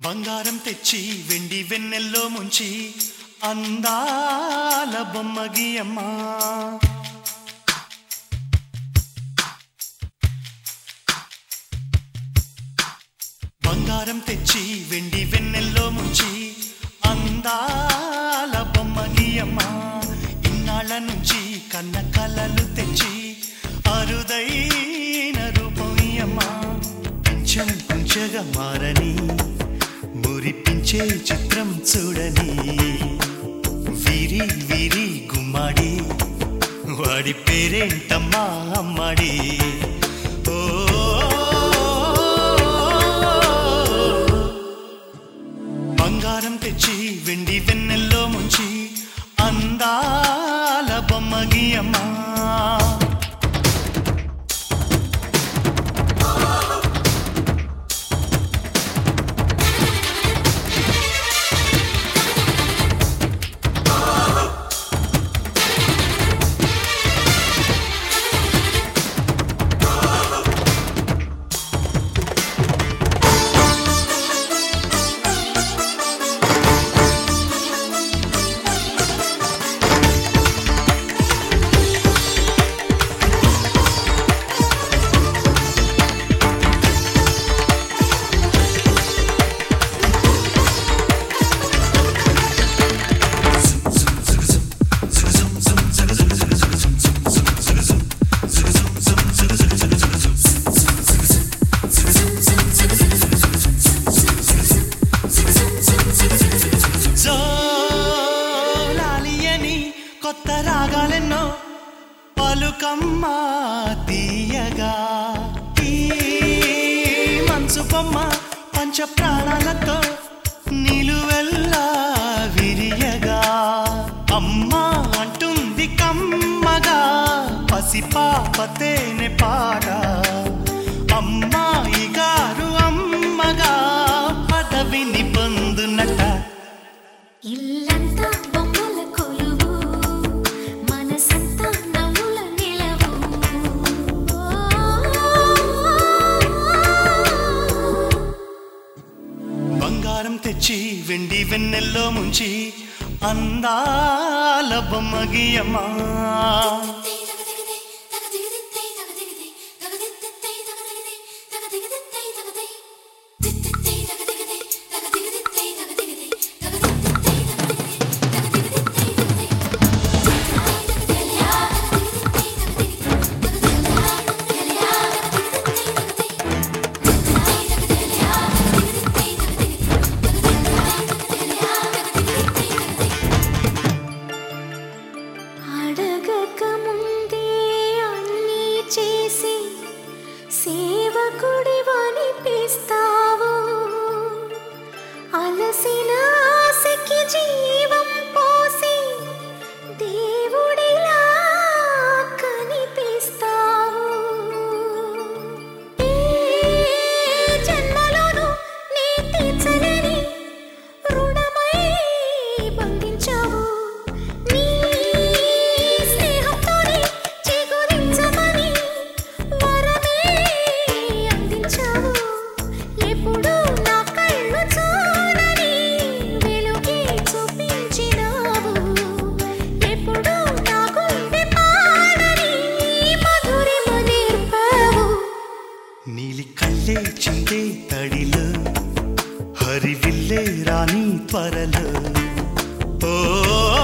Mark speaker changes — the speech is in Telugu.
Speaker 1: బంగారం తెచ్చి వెండి వెన్నెల్లో ముంచి అందాల బొమ్మగి అమ్మా బంగారం తెచ్చి వెండి వెన్నెల్లో ముంచి అందాల బొమ్మగి అమ్మా ఇన్నాళ్ళ నుంచి కన్న కలలు తెచ్చి అరుదైన రూపం ఈ అమ్మా కొంచెం కొంచెగా మారని మురిపించే చిత్రం చూడని వీరి వీరి గుమ్మాడి వాడి పేరేంటమ్మా అమ్మాడి ఓ బంగారం తెచ్చి వెండి వెన్నెల్లో ముంచి అందాల బొమ్మగి అమ్మా జోలాలి అని కొత్త రాగాలెన్నో పలుకమ్మ తీయగా ఈ మంచు బొమ్మ పంచ ప్రాణాలతో నిలువెల్లా విరియగా అమ్మ అంటుంది కమ్మగా పసిపాపతేనె పాట అమ్మాయి గారు అమ్మగా పదవిని పొందునట
Speaker 2: ఇల్లంతా బొమ్మల కొలువు మనసంతా నవ్వుల నిలవు
Speaker 1: బంగారం తెచ్చి వెండి వెన్నెల్లో ముంచి అందాల బొమ్మగియమ్మా
Speaker 2: అడగక ముందే అన్నీ చేసి సేవకుడి వనిపిస్తావు అలసిన ఆశకి జీవం పోసి దేవుడిలా కనిపిస్తావు ఏ జన్మలోనూ నీ తీర్చలేని రుణమై బంధించావు నీ స్నేహంతోనే చిగురించమని వరమే అందించావు ఎప్పుడు నా కళ్ళు చూడని వెలుగే చూపించినావు ఎప్పుడు నా గుండె పాడని మధురిమ నేర్పావు
Speaker 1: నీలి కళ్ళే చిందే తడిలో హరివిల్లే రాణి పరలో ఓ